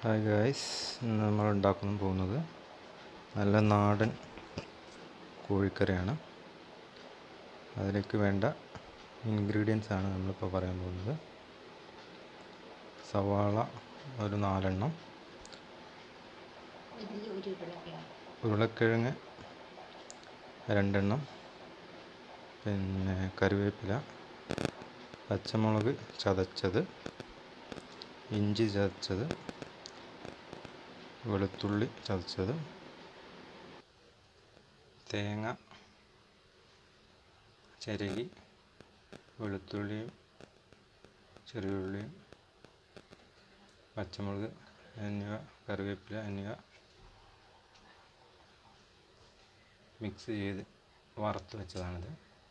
hi guys ഇന്ന് നമ്മൾ ഉണ്ടാക്കാൻ പോകുന്നത് നല്ല നാടൻ കോഴിക്കറിയാണ് അതിലേക്ക് വേണ്ട ഇൻഗ്രീഡിയൻസ് ആണ് നമ്മളിപ്പോൾ പറയാൻ പോകുന്നത് സവാള ഒരു നാലെണ്ണം വലിയ ഒരു ഉരുളക്കിഴങ്ങ് ഉരുളക്കിഴങ്ങ് രണ്ടെണ്ണം പിന്നെ കറിവേപ്പില പച്ചമുളക് ചതച്ചത് ഇഞ്ചി ചതച്ചത് വെളുത്തുള്ളി ചതച്ചത് തേങ്ങ ചിരകി വെളുത്തുള്ളിയും ചെറിയുള്ളിയും പച്ചമുളക് എന്നിവ കറിവേപ്പില എന്നിവ മിക്സ് ചെയ്ത് വറുത്ത് വെച്ചതാണിത്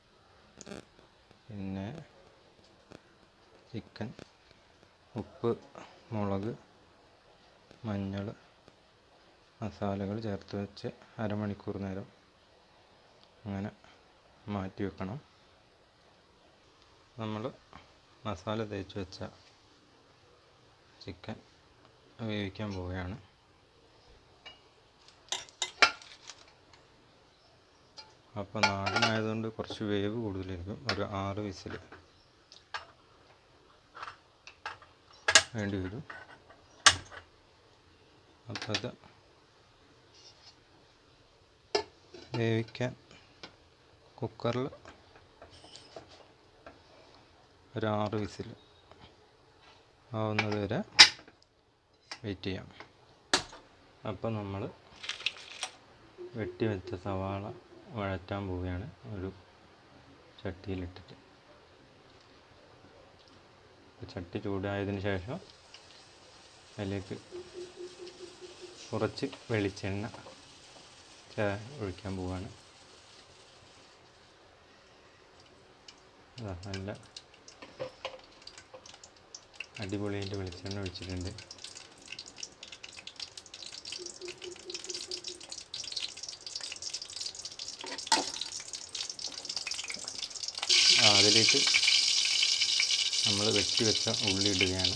പിന്നെ ചിക്കൻ ഉപ്പ് മുളക് മഞ്ഞൾ മസാലകൾ ചേർത്ത് വെച്ച് അരമണിക്കൂർ നേരം അങ്ങനെ മാറ്റി വെക്കണം നമ്മൾ മസാല തേച്ച് വെച്ച ചിക്കൻ വേവിക്കാൻ പോവുകയാണ് അപ്പോൾ നാടനായതുകൊണ്ട് കുറച്ച് വേവ് കൂടുതലായിരിക്കും ഒരു ആറ് വിസിൽ വേണ്ടി വരും അപ്പോൾ അത് വേവിക്കാൻ കുക്കറിൽ ഒരു ആറ് വിസിൽ ആവുന്നത് വരെ വെയിറ്റ് ചെയ്യാം അപ്പോൾ നമ്മൾ വെട്ടി വെച്ച സവാള വഴറ്റാൻ പോവുകയാണ് ഒരു ചട്ടിയിലിട്ടിട്ട് ചട്ടി ചൂടായതിന് ശേഷം അതിലേക്ക് കുറച്ച് വെളിച്ചെണ്ണ ചേ ഒഴിക്കാൻ പോവുകയാണ് അതാ നല്ല അടിപൊളിയായിട്ട് വെളിച്ചെണ്ണ ഒഴിച്ചിട്ടുണ്ട് ആ അതിലേക്ക് നമ്മൾ വെട്ടി വെച്ച ഉള്ളി ഇടുകയാണ്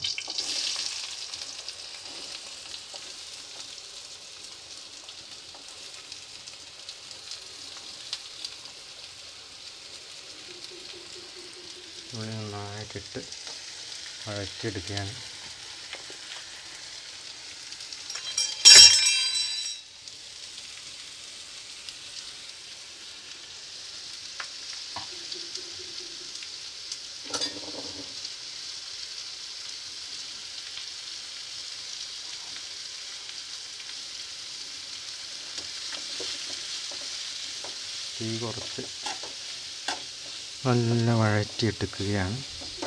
ഉള്ളി നന്നായിട്ടിട്ട് വഴറ്റിയെടുക്കുകയാണ് തീ കുറച്ച് നല്ല വഴറ്റിയെടുക്കുകയാണ്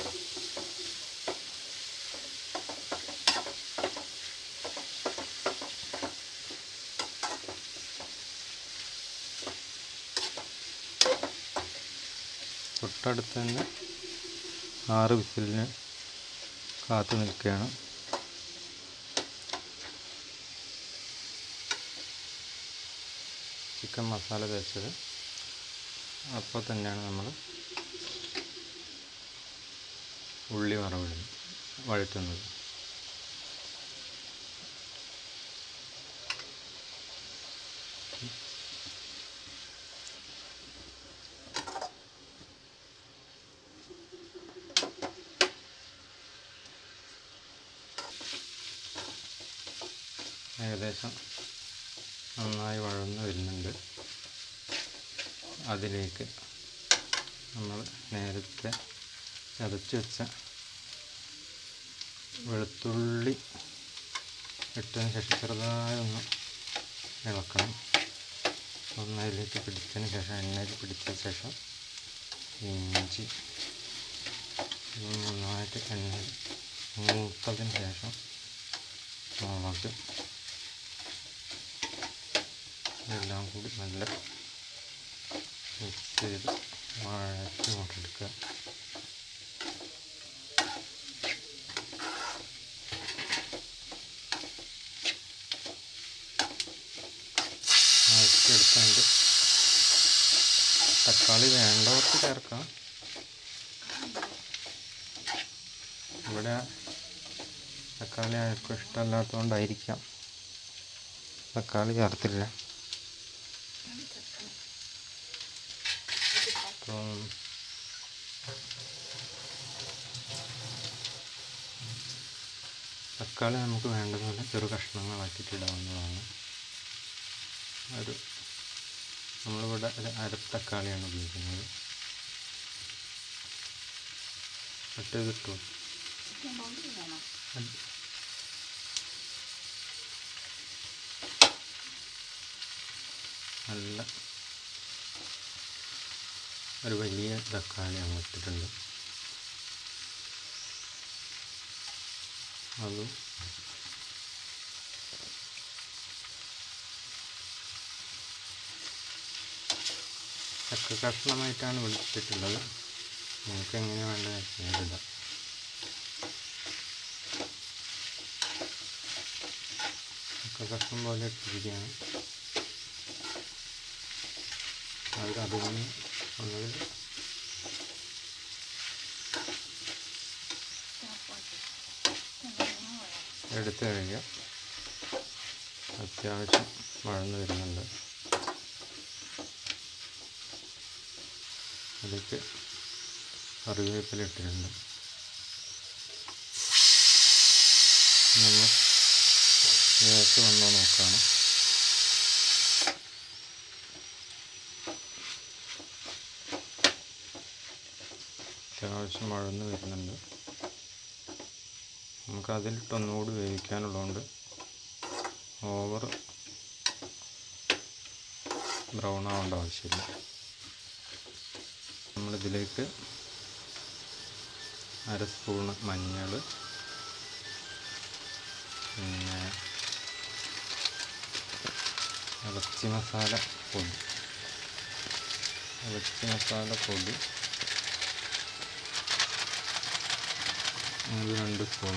തൊട്ടടുത്ത് തന്നെ ആറ് വിസിലിന് കാത്തു നിൽക്കുകയാണ് ചിക്കൻ മസാല തേച്ചത് അപ്പോൾ തന്നെയാണ് നമ്മൾ ഉള്ളി വറവിടുന്നത് വഴറ്റുന്നത് ഏകദേശം നന്നായി വഴന്ന് വരുന്നുണ്ട് അതിലേക്ക് നമ്മൾ നേരത്തെ ചതച്ച് വെച്ച വെളുത്തുള്ളി ഇട്ടതിന് ശേഷം ചെറുതായി ഒന്ന് ഇളക്കണം ഒന്ന് അതിലേക്ക് പിടിച്ചതിന് ശേഷം എണ്ണയിൽ പിടിച്ച ശേഷം ഇഞ്ചി നന്നായിട്ട് എണ്ണയിൽ മൂത്തതിന് ശേഷം മുളക് എല്ലാം കൂടി നല്ല മിക്സ് ചെയ്ത് വഴറ്റി കൊണ്ടെടുക്കുക വഴറ്റിയെടുക്കുന്നുണ്ട് തക്കാളി വേണ്ടവർക്ക് ചേർക്കാം ഇവിടെ തക്കാളി ആർക്കും ഇഷ്ടമല്ലാത്തതുകൊണ്ടായിരിക്കാം തക്കാളി ചേർത്തില്ല അപ്പം തക്കാളി നമുക്ക് വേണ്ടതുപോലെ ചെറു കഷ്ണങ്ങളാക്കിയിട്ട് ഇടാവുന്നതാണ് ഒരു നമ്മളിവിടെ ഒരു അര തക്കാളിയാണ് ഉപയോഗിക്കുന്നത് മറ്റേത് കിട്ടുമോ അത് നല്ല ഒരു വലിയ തക്കാളി അങ്ങ് ഇട്ടിട്ടുണ്ട് അതും ചക്ക കഷ്ണമായിട്ടാണ് വിളിച്ചിട്ടുള്ളത് നിങ്ങൾക്ക് എങ്ങനെയാണ് വേണ്ടത് വെച്ചാൽ ഇടാം ചക്ക കഷ്ണം പോലെ ഇട്ടിരിക്കുകയാണ് അത് അതിന് ഒന്നുകിൽ എടുത്തു കഴിയുക അത്യാവശ്യം വഴന്നു വരുന്നുണ്ട് അതിലേക്ക് കറിവേപ്പില ഇട്ടിട്ടുണ്ട് നമ്മൾ നേരത്തെ വന്നോ നോക്കുകയാണ് അത്യാവശ്യം വഴന്ന് വരുന്നുണ്ട് നമുക്ക് അതിലിട്ട് ഒന്നുകൂടി വേവിക്കാനുള്ളതുകൊണ്ട് ഓവർ ബ്രൗൺ ആവേണ്ട ആവശ്യമില്ല നമ്മളിതിലേക്ക് അര സ്പൂണ് മഞ്ഞൾ പിന്നെ ഇറച്ചി മസാല പൊടി ഇറച്ചി മസാല പൊടി അത് രണ്ട് സ്പൂൺ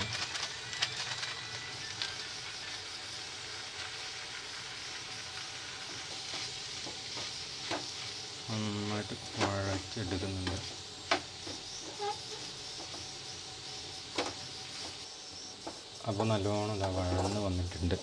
നന്നായിട്ട് വഴറ്റി എടുക്കുന്നുണ്ട് അപ്പോൾ നല്ലോണം ഇതാ വഴന്ന് വന്നിട്ടുണ്ട്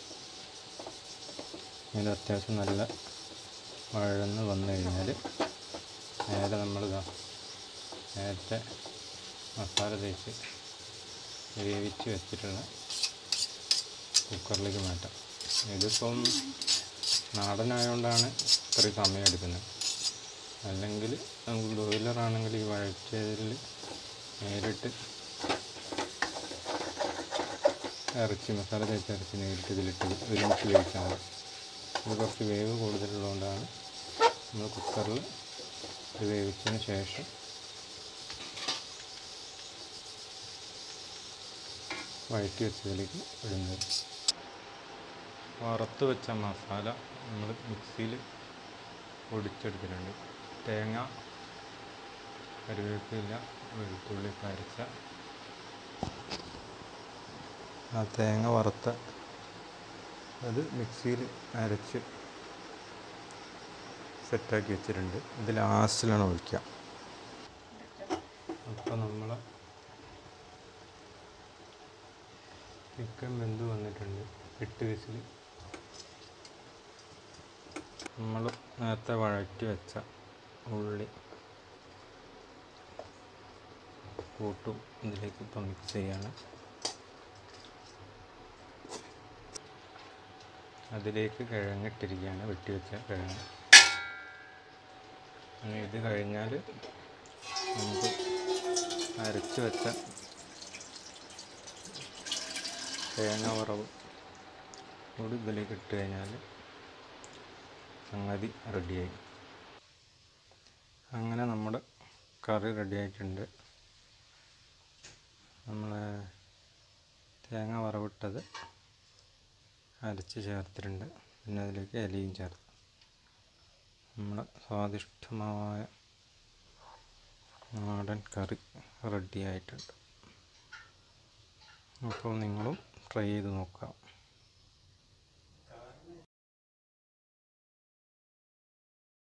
ഇത് അത്യാവശ്യം നല്ല വഴന്ന് വന്നു കഴിഞ്ഞാൽ നേരെ നമ്മളിതാ നേരത്തെ മസാല തേച്ച് വേവിച്ച് വെച്ചിട്ടുള്ള കുക്കറിലേക്ക് മാറ്റാം ഇതിപ്പം നാടനായതുകൊണ്ടാണ് ഇത്രയും സമയം എടുക്കുന്നത് അല്ലെങ്കിൽ നമുക്ക് ബ്രോയിലറാണെങ്കിൽ ഈ വഴറ്റിയതിൽ നേരിട്ട് ഇറച്ചി മസാല തേച്ച ഇറച്ചി നേരിട്ട് ഇതിലിട്ട് ഒരുമിച്ച് വേവിച്ചാൽ മതി ഇത് കുറച്ച് വേവ് കൂടുതലുള്ളതുകൊണ്ടാണ് നമ്മൾ കുക്കറിൽ ഇത് വേവിച്ചതിന് ശേഷം വഴറ്റി വെച്ചതിലേക്ക് ഇടുന്നത് വറുത്ത് വെച്ച മസാല നമ്മൾ മിക്സിയിൽ പൊടിച്ചെടുത്തിട്ടുണ്ട് തേങ്ങ കറിവേപ്പില വെളുത്തുള്ളി അരച്ച ആ തേങ്ങ വറുത്ത അത് മിക്സിയിൽ അരച്ച് സെറ്റാക്കി വെച്ചിട്ടുണ്ട് ഇത് ലാസ്റ്റിലാണ് ഒഴിക്കുക അപ്പോൾ നമ്മൾ ചിക്കൻ വെന്ത് വന്നിട്ടുണ്ട് എട്ട് വിസിൽ നമ്മൾ നേരത്തെ വഴറ്റി വെച്ച ഉള്ളി കൂട്ടും ഇതിലേക്ക് ഇപ്പം മിക്സ് ചെയ്യാണ് അതിലേക്ക് കിഴങ്ങിട്ടിരിക്കുകയാണ് വെട്ടിവെച്ച കിഴങ്ങ് ഇനി ഇത് കഴിഞ്ഞാൽ നമുക്ക് അരച്ച് വെച്ച തേങ്ങ വറവ് കൂടി ഇതിലേക്ക് ഇട്ട് കഴിഞ്ഞാൽ സംഗതി റെഡിയായി അങ്ങനെ നമ്മുടെ കറി റെഡി ആയിട്ടുണ്ട് നമ്മൾ തേങ്ങ വറവിട്ടത് അരച്ച് ചേർത്തിട്ടുണ്ട് പിന്നെ അതിലേക്ക് ഇലയും ചേർത്ത് നമ്മുടെ സ്വാദിഷ്ടമായ നാടൻ കറി റെഡി ആയിട്ടുണ്ട് അപ്പോൾ നിങ്ങളും ട്രൈ ചെയ്ത് നോക്കാം